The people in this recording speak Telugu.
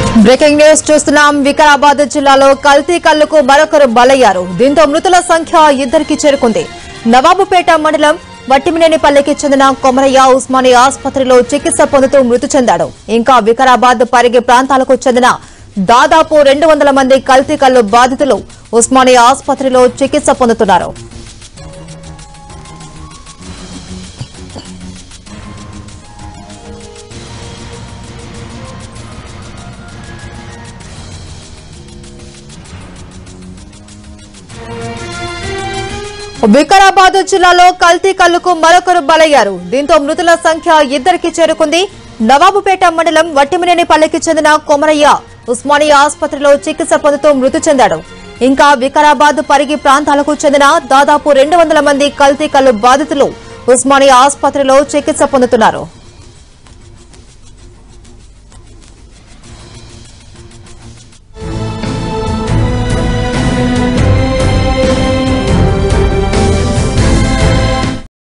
బ్రేకింగ్ న్యూస్ చూస్తున్నాం వికారాబాద్ జిల్లాలో కల్తీ కల్లుకు మరొకరు బలయ్యారు దీంతో మృతుల సంఖ్య ఇద్దరికి చేరుకుంది నవాబుపేట మండలం వట్టిమినేనిపల్లికి చెందిన కొమరయ్య ఉస్మానియా ఆసుపత్రిలో చికిత్స పొందుతూ మృతి చెందాడు ఇంకా వికారాబాద్ పరిగి ప్రాంతాలకు చెందిన దాదాపు రెండు వందల మంది కల్తీ కల్లు బాధితులు ఉస్మానియా ఆసుపత్రిలో చికిత్స పొందుతున్నారు వికారాబాద్ జిల్లాలో కల్తీ కల్లుకు మరొకరు బలయ్యారు దీంతో మృతుల సంఖ్య ఇద్దరికి చేరుకుంది నవాబుపేట మండలం వట్టిమినేనిపల్లికి చెందిన కొమరయ్య ఉస్మానియా ఆసుపత్రిలో చికిత్స పొందుతూ మృతి చెందాడు ఇంకా వికారాబాద్ పరిగి ప్రాంతాలకు చెందిన దాదాపు రెండు వందల మంది కల్తీ కల్లు బాధితులు ఉస్మానియా ఆసుపత్రిలో చికిత్స పొందుతున్నారు